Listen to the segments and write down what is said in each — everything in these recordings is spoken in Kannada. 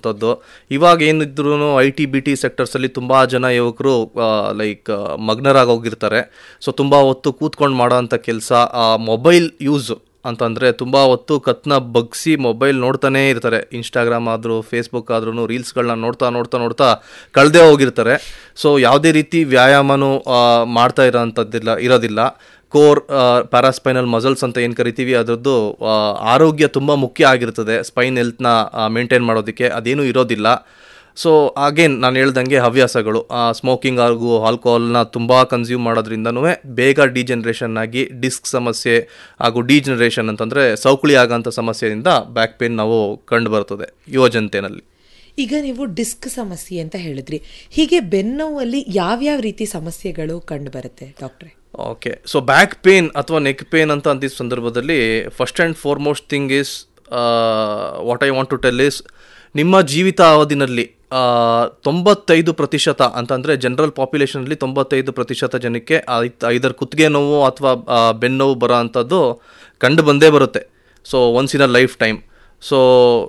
ಮಾಡುವಂಥದ್ದು ಇವಾಗ ಏನಿದ್ರು ಐ ಟಿ ಬಿ ಟಿ ಸೆಕ್ಟರ್ಸಲ್ಲಿ ತುಂಬ ಜನ ಯುವಕರು ಲೈಕ್ ಮಗ್ನರಾಗಿ ಹೋಗಿರ್ತಾರೆ ಸೊ ತುಂಬ ಹೊತ್ತು ಕೂತ್ಕೊಂಡು ಮಾಡೋವಂಥ ಕೆಲಸ ಮೊಬೈಲ್ ಯೂಸ್ ಅಂತಂದರೆ ತುಂಬ ಹೊತ್ತು ಕತ್ನ ಬಗ್ಸಿ ಮೊಬೈಲ್ ನೋಡ್ತಾನೇ ಇರ್ತಾರೆ ಇನ್ಸ್ಟಾಗ್ರಾಮ್ ಆದರೂ ಫೇಸ್ಬುಕ್ ಆದ್ರೂ ರೀಲ್ಸ್ಗಳನ್ನ ನೋಡ್ತಾ ನೋಡ್ತಾ ನೋಡ್ತಾ ಕಳೆದೇ ಹೋಗಿರ್ತಾರೆ ಸೊ ಯಾವುದೇ ರೀತಿ ವ್ಯಾಯಾಮನೂ ಆ, ಮಾಡ್ತಾ ಇರೋಂಥದ್ದಿಲ್ಲ ಇರೋದಿಲ್ಲ ಕೋರ್ ಪ್ಯಾರಾಸ್ಪೈನಲ್ ಮಸಲ್ಸ್ ಅಂತ ಏನು ಕರಿತೀವಿ ಅದರದ್ದು ಆ, ಆರೋಗ್ಯ ತುಂಬ ಮುಖ್ಯ ಆಗಿರ್ತದೆ ಸ್ಪೈನ್ ಹೆಲ್ತ್ನ ಮೇಂಟೈನ್ ಮಾಡೋದಕ್ಕೆ ಅದೇನೂ ಇರೋದಿಲ್ಲ ಸೊ ಅಗೇನ್ ನಾನು ಹೇಳ್ದಂಗೆ ಹವ್ಯಾಸಗಳು ಸ್ಮೋಕಿಂಗ್ ಹಾಗೂ ಆಲ್ಕೋಹಾಲ್ನ ತುಂಬ ಕನ್ಸ್ಯೂಮ್ ಮಾಡೋದ್ರಿಂದನೂ ಬೇಗ ಡಿಜನ್ರೇಷನ್ ಆಗಿ ಡಿಸ್ಕ್ ಸಮಸ್ಯೆ ಹಾಗೂ ಡಿಜನರೇಷನ್ ಅಂತಂದರೆ ಸೌಕಳಿ ಆಗೋಂಥ ಸಮಸ್ಯೆಯಿಂದ ಬ್ಯಾಕ್ ಪೇನ್ ನಾವು ಕಂಡು ಬರ್ತದೆ ಯುವ ಜನತೆಯಲ್ಲಿ ಈಗ ನೀವು ಡಿಸ್ಕ್ ಸಮಸ್ಯೆ ಅಂತ ಹೇಳಿದ್ರಿ ಹೀಗೆ ಬೆನ್ನೋವಲ್ಲಿ ಯಾವ್ಯಾವ ರೀತಿ ಸಮಸ್ಯೆಗಳು ಕಂಡು ಬರುತ್ತೆ ಡಾಕ್ಟ್ರೆ ಓಕೆ ಸೊ ಬ್ಯಾಕ್ ಪೇನ್ ಅಥವಾ ನೆಕ್ ಪೇನ್ ಅಂತ ಅಂತಿದ್ದ ಸಂದರ್ಭದಲ್ಲಿ first and foremost thing is what I want to tell is ನಿಮ್ಮ ಜೀವಿತ ಅವಧಿನಲ್ಲಿ ಆ, ತೊಂಬತ್ತೈದು ಪ್ರತಿಶತ ಅಂತಂದರೆ ಜನರಲ್ ಪಾಪ್ಯುಲೇಷನಲ್ಲಿ ತೊಂಬತ್ತೈದು ಪ್ರತಿಶತ ಜನಕ್ಕೆ ಐದರ್ ಕುತ್ತಿಗೆ ನೋವು ಅಥವಾ ಬೆನ್ನೋವು ಬರೋ ಅಂಥದ್ದು ಕಂಡು ಬಂದೇ ಬರುತ್ತೆ so once in a life time so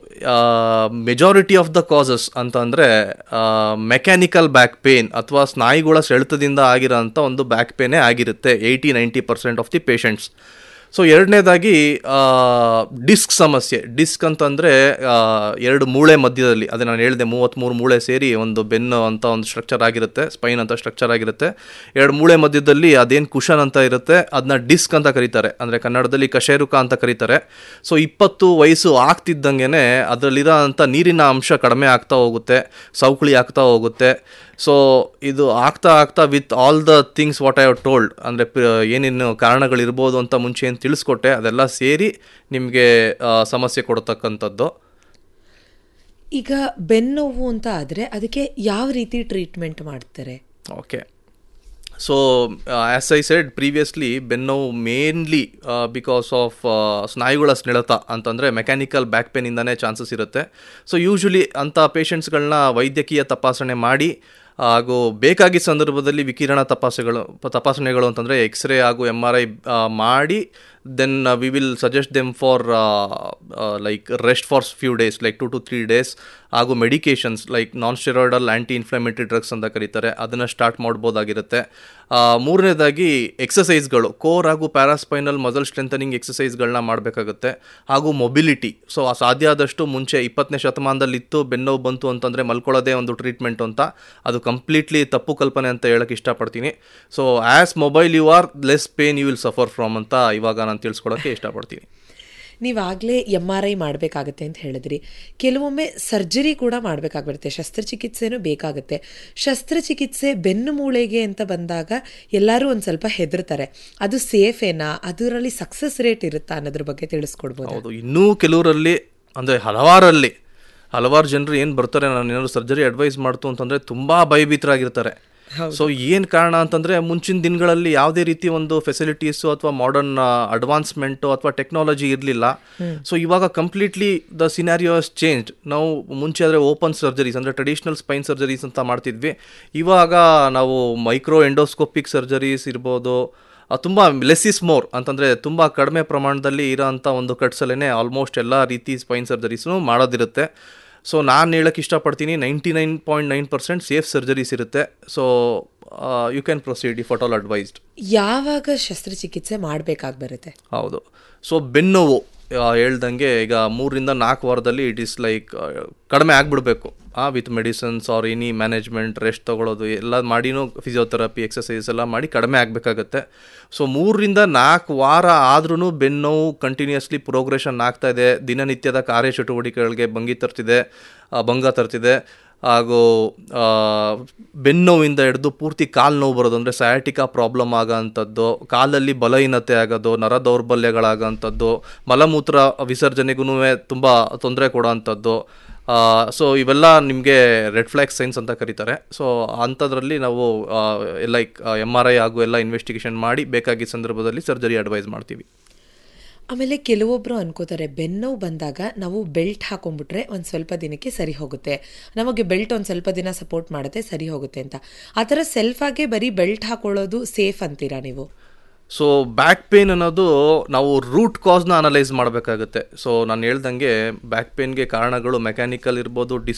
majority of the causes ಅಂತಂದರೆ ಮೆಕ್ಯಾನಿಕಲ್ ಬ್ಯಾಕ್ ಪೇನ್ ಅಥವಾ ಸ್ನಾಯುಗಳ ಸೆಳೆತದಿಂದ ಆಗಿರೋಂಥ ಒಂದು ಬ್ಯಾಕ್ ಪೇನೇ ಆಗಿರುತ್ತೆ eighty ninety percent of the patients so ಎರಡನೇದಾಗಿ ಡಿಸ್ಕ್ ಸಮಸ್ಯೆ ಡಿಸ್ಕ್ ಅಂತಂದರೆ ಎರಡು ಮೂಳೆ ಮಧ್ಯದಲ್ಲಿ ಅದೇ ನಾನು ಹೇಳಿದೆ ಮೂವತ್ತ್ಮೂರು ಮೂಳೆ ಸೇರಿ ಒಂದು ಬೆನ್ನು ಅಂತ ಒಂದು ಸ್ಟ್ರಕ್ಚರ್ ಆಗಿರುತ್ತೆ ಸ್ಪೈನ್ ಅಂತ ಸ್ಟ್ರಕ್ಚರ್ ಆಗಿರುತ್ತೆ ಎರಡು ಮೂಳೆ ಮಧ್ಯದಲ್ಲಿ ಅದೇನು ಕುಷನ್ ಅಂತ ಇರುತ್ತೆ ಅದನ್ನ ಡಿಸ್ಕ್ ಅಂತ ಕರೀತಾರೆ ಅಂದರೆ ಕನ್ನಡದಲ್ಲಿ ಕಶೇರುಕ ಅಂತ ಕರೀತಾರೆ ಸೊ ಇಪ್ಪತ್ತು ವಯಸ್ಸು ಆಗ್ತಿದ್ದಂಗೆ ಅದರಲ್ಲಿರೋ ಅಂಥ ನೀರಿನ ಅಂಶ ಕಡಿಮೆ ಆಗ್ತಾ ಹೋಗುತ್ತೆ ಸೌಕಳಿ ಆಗ್ತಾ ಹೋಗುತ್ತೆ ಸೊ ಇದು ಆಗ್ತಾ ಆಗ್ತಾ with all the things what I have told ಅಂದರೆ ಏನೇನು ಕಾರಣಗಳಿರ್ಬೋದು ಅಂತ ಮುಂಚೆ ಏನು ತಿಳಿಸ್ಕೊಟ್ಟೆ ಅದೆಲ್ಲ ಸೇರಿ ನಿಮಗೆ ಸಮಸ್ಯೆ ಕೊಡ್ತಕ್ಕಂಥದ್ದು ಈಗ ಬೆನ್ನೋವು ಅಂತ ಆದ್ರೆ ಅದಕ್ಕೆ ಯಾವ ರೀತಿ ಟ್ರೀಟ್ಮೆಂಟ್ ಮಾಡ್ತಾರೆ okay so as I said previously ಬೆನ್ನೋವು ಮೇನ್ಲಿ ಬಿಕಾಸ್ ಆಫ್ ಸ್ನಾಯುಗಳ ಸೆಳೆತ ಅಂತಂದರೆ ಮೆಕ್ಯಾನಿಕಲ್ ಬ್ಯಾಕ್ ಪೇನಿಂದನೇ ಚಾನ್ಸಸ್ ಇರುತ್ತೆ ಸೊ ಯೂಶ್ವಲಿ ಅಂಥ ಪೇಷಂಟ್ಸ್ಗಳನ್ನ ವೈದ್ಯಕೀಯ ತಪಾಸಣೆ ಮಾಡಿ ಹಾಗೂ ಬೇಕಾಗಿ ಸಂದರ್ಭದಲ್ಲಿ ವಿಕಿರಣ ತಪಾಸೆಗಳು ತಪಾಸಣೆಗಳು ಅಂತಂದರೆ ಎಕ್ಸ್ರೇ ಹಾಗೂ ಎಮ್ ಆರ್ ಐ ಮಾಡಿ then we will suggest them for like rest for few days like two to three days ಹಾಗೂ medications like non steroidal anti inflammatory drugs ಅಂತ ಕರೀತಾರೆ ಅದನ್ನು ಸ್ಟಾರ್ಟ್ ಮಾಡ್ಬೋದಾಗಿರುತ್ತೆ ಆ, ಮೂರನೇದಾಗಿ ಎಕ್ಸಸೈಸ್ಗಳು ಕೋರ್ ಹಾಗೂ ಪ್ಯಾರಾಸ್ಪೈನಲ್ ಮಸಲ್ ಸ್ಟ್ರೆಂಥನಿಂಗ್ ಎಕ್ಸಸೈಸ್ಗಳನ್ನ ಮಾಡಬೇಕಾಗುತ್ತೆ ಹಾಗೂ ಮೊಬಿಲಿಟಿ ಸೊ ಸಾಧ್ಯ ಆದಷ್ಟು ಮುಂಚೆ ಇಪ್ಪತ್ತನೇ ಶತಮಾನದಲ್ಲಿತ್ತು ಬೆನ್ನೋವು ಬಂತು ಅಂತಂದರೆ ಮಲ್ಕೊಳ್ಳೋದೇ ಒಂದು ಟ್ರೀಟ್ಮೆಂಟ್ ಅಂತ ಅದು ಕಂಪ್ಲೀಟ್ಲಿ ತಪ್ಪು ಕಲ್ಪನೆ ಅಂತ ಹೇಳಕ್ಕೆ ಇಷ್ಟಪಡ್ತೀನಿ so as mobile you are less pain you will suffer from ಅಂತ ಇವಾಗ ನಾನು ತಿಳಿಸ್ಕೊಡೋಕ್ಕೆ ಇಷ್ಟಪಡ್ತೀನಿ ನೀವಾಗಲೇ ಎಮ್ ಆರ್ ಐ ಮಾಡಬೇಕಾಗತ್ತೆ ಅಂತ ಹೇಳಿದ್ರಿ ಕೆಲವೊಮ್ಮೆ ಸರ್ಜರಿ ಕೂಡ ಮಾಡಬೇಕಾಗ್ಬಿಡುತ್ತೆ ಶಸ್ತ್ರಚಿಕಿತ್ಸೆನೂ ಬೇಕಾಗುತ್ತೆ ಶಸ್ತ್ರಚಿಕಿತ್ಸೆ ಬೆನ್ನು ಮೂಳೆಗೆ ಅಂತ ಬಂದಾಗ ಎಲ್ಲರೂ ಒಂದು ಸ್ವಲ್ಪ ಹೆದರ್ತಾರೆ ಅದು ಸೇಫೇನಾ ಅದರಲ್ಲಿ ಸಕ್ಸಸ್ ರೇಟ್ ಇರುತ್ತಾ ಅನ್ನೋದ್ರ ಬಗ್ಗೆ ತಿಳಿಸ್ಕೊಡ್ಬೋದು ಹೌದು ಇನ್ನೂ ಕೆಲವರಲ್ಲಿ ಅಂದರೆ ಹಲವಾರಲ್ಲಿ ಹಲವಾರು ಜನರು ಏನು ಬರ್ತಾರೆ ನಾನು ಏನಾದ್ರು ಸರ್ಜರಿ ಅಡ್ವೈಸ್ ಮಾಡ್ತು ಅಂತಂದರೆ ತುಂಬ ಭಯಭೀತರಾಗಿರ್ತಾರೆ ಸೊ ಏನು ಕಾರಣ ಅಂತಂದರೆ ಮುಂಚಿನ ದಿನಗಳಲ್ಲಿ ಯಾವುದೇ ರೀತಿ ಒಂದು ಫೆಸಿಲಿಟೀಸು ಅಥವಾ ಮಾಡರ್ನ್ ಅಡ್ವಾನ್ಸ್ಮೆಂಟು ಅಥವಾ ಟೆಕ್ನಾಲಜಿ ಇರಲಿಲ್ಲ ಸೊ ಇವಾಗ ಕಂಪ್ಲೀಟ್ಲಿ ದ ಸಿನಾರಿಯೋ ಚೇಂಜ್ ನಾವು ಮುಂಚೆ ಆದರೆ ಓಪನ್ ಸರ್ಜರೀಸ್ ಅಂದರೆ ಟ್ರೆಡಿಷನಲ್ ಸ್ಪೈನ್ ಸರ್ಜರೀಸ್ ಅಂತ ಮಾಡ್ತಿದ್ವಿ ಇವಾಗ ನಾವು ಮೈಕ್ರೋ ಎಂಡೋಸ್ಕೋಪಿಕ್ ಸರ್ಜರೀಸ್ ಇರ್ಬೋದು ತುಂಬ ಲೆಸ್ ಇಸ್ ಮೋರ್ ಅಂತಂದರೆ ತುಂಬ ಕಡಿಮೆ ಪ್ರಮಾಣದಲ್ಲಿ ಇರೋಂಥ ಒಂದು ಕಟ್ಸಲೇ ಆಲ್ಮೋಸ್ಟ್ ಎಲ್ಲ ರೀತಿ ಸ್ಪೈನ್ ಸರ್ಜರೀಸ್ನು ಮಾಡೋದಿರುತ್ತೆ ಸೊ ನಾನು ಹೇಳಕ್ಕೆ ಇಷ್ಟಪಡ್ತೀನಿ ninety nine point nine percent safe surgeries ಇರುತ್ತೆ so you can proceed if at all advised ಯಾವಾಗ ಶಸ್ತ್ರಚಿಕಿತ್ಸೆ ಮಾಡಬೇಕಾಗಿ ಬರುತ್ತೆ ಹೌದು ಸೊ ಬೆನ್ನೋವು ಆ, ಹೇಳ್ದಂಗೆ ಈಗ ಮೂರರಿಂದ ನಾಲ್ಕು ವಾರದಲ್ಲಿ ಇಟ್ ಈಸ್ ಲೈಕ್ ಕಡಿಮೆ ಆಗಿಬಿಡ್ಬೇಕು with medicines or any management rest ತೊಗೊಳೋದು ಎಲ್ಲ ಮಾಡಿನೂ ಫಿಸಿಯೋಥೆರಪಿ ಎಕ್ಸಸೈಸ್ ಎಲ್ಲ ಮಾಡಿ ಕಡಿಮೆ ಆಗಬೇಕಾಗತ್ತೆ ಸೊ ಮೂರರಿಂದ ನಾಲ್ಕು ವಾರ ಆದ್ರೂ ಬೆನ್ನೋವು ಕಂಟಿನ್ಯೂಸ್ಲಿ ಪ್ರೋಗ್ರೆಷನ್ ಆಗ್ತಾ ಇದೆ ದಿನನಿತ್ಯದ ಕಾರ್ಯಚಟುವಟಿಕೆಗಳಿಗೆ ಭಂಗಿ ತರ್ತಿದೆ ಆ, ಭಂಗ ತರ್ತಿದೆ ಹಾಗೂ ಆ, ಬೆನ್ನೋವಿಂದ ಹಿಡಿದು ಪೂರ್ತಿ ಕಾಲು ನೋವು ಬರೋದು ಅಂದರೆ ಸಯಾಟಿಕಾ ಪ್ರಾಬ್ಲಮ್ ಆಗೋಂಥದ್ದು ಕಾಲಲ್ಲಿ ಬಲಹೀನತೆ ಆಗೋದು ನರ ದೌರ್ಬಲ್ಯಗಳಾಗೋಂಥದ್ದು ಮಲಮೂತ್ರ ವಿಸರ್ಜನೆಗೂ ತುಂಬ ತೊಂದರೆ ಕೊಡೋವಂಥದ್ದು ಸೊ ಇವೆಲ್ಲ ನಿಮಗೆ ರೆಡ್ ಫ್ಲ್ಯಾಗ್ ಸೈನ್ಸ್ ಅಂತ ಕರೀತಾರೆ ಸೊ ಅಂಥದ್ರಲ್ಲಿ ನಾವು ಲೈಕ್ ಎಮ್ ಆರ್ ಐ ಹಾಗೂ ಎಲ್ಲ ಇನ್ವೆಸ್ಟಿಗೇಷನ್ ಮಾಡಿ ಬೇಕಾಗಿದ್ದ ಸಂದರ್ಭದಲ್ಲಿ ಸರ್ಜರಿ ಅಡ್ವೈಸ್ ಮಾಡ್ತೀವಿ ಆಮೇಲೆ ಕೆಲವೊಬ್ರು ಅನ್ಕೋತಾರೆ ಬೆನ್ನೋವು ಬಂದಾಗ ನಾವು ಬೆಲ್ಟ್ ಹಾಕೊಂಡ್ಬಿಟ್ರೆ ಒಂದು ಸ್ವಲ್ಪ ದಿನಕ್ಕೆ ಸರಿ ಹೋಗುತ್ತೆ ನಮಗೆ ಬೆಲ್ಟ್ ಒಂದು ಸ್ವಲ್ಪ ದಿನ ಸಪೋರ್ಟ್ ಮಾಡುತ್ತೆ ಸರಿ ಹೋಗುತ್ತೆ ಅಂತ ಆ ಥರ ಸೆಲ್ಫಾಗೆ ಬರೀ ಬೆಲ್ಟ್ ಹಾಕೊಳ್ಳೋದು ಸೇಫ್ ಅಂತೀರಾ ನೀವು ಸೊ ಬ್ಯಾಕ್ ಪೇನ್ ಅನ್ನೋದು ನಾವು ರೂಟ್ ಕಾಸ್ನ ಅನಲೈಸ್ ಮಾಡಬೇಕಾಗುತ್ತೆ ಸೊ ನಾನು ಹೇಳ್ದಂಗೆ ಬ್ಯಾಕ್ ಪೇನ್ಗೆ ಕಾರಣಗಳು ಮೆಕ್ಯಾನಿಕಲ್ ಇರ್ಬೋದು ಡಿಸ್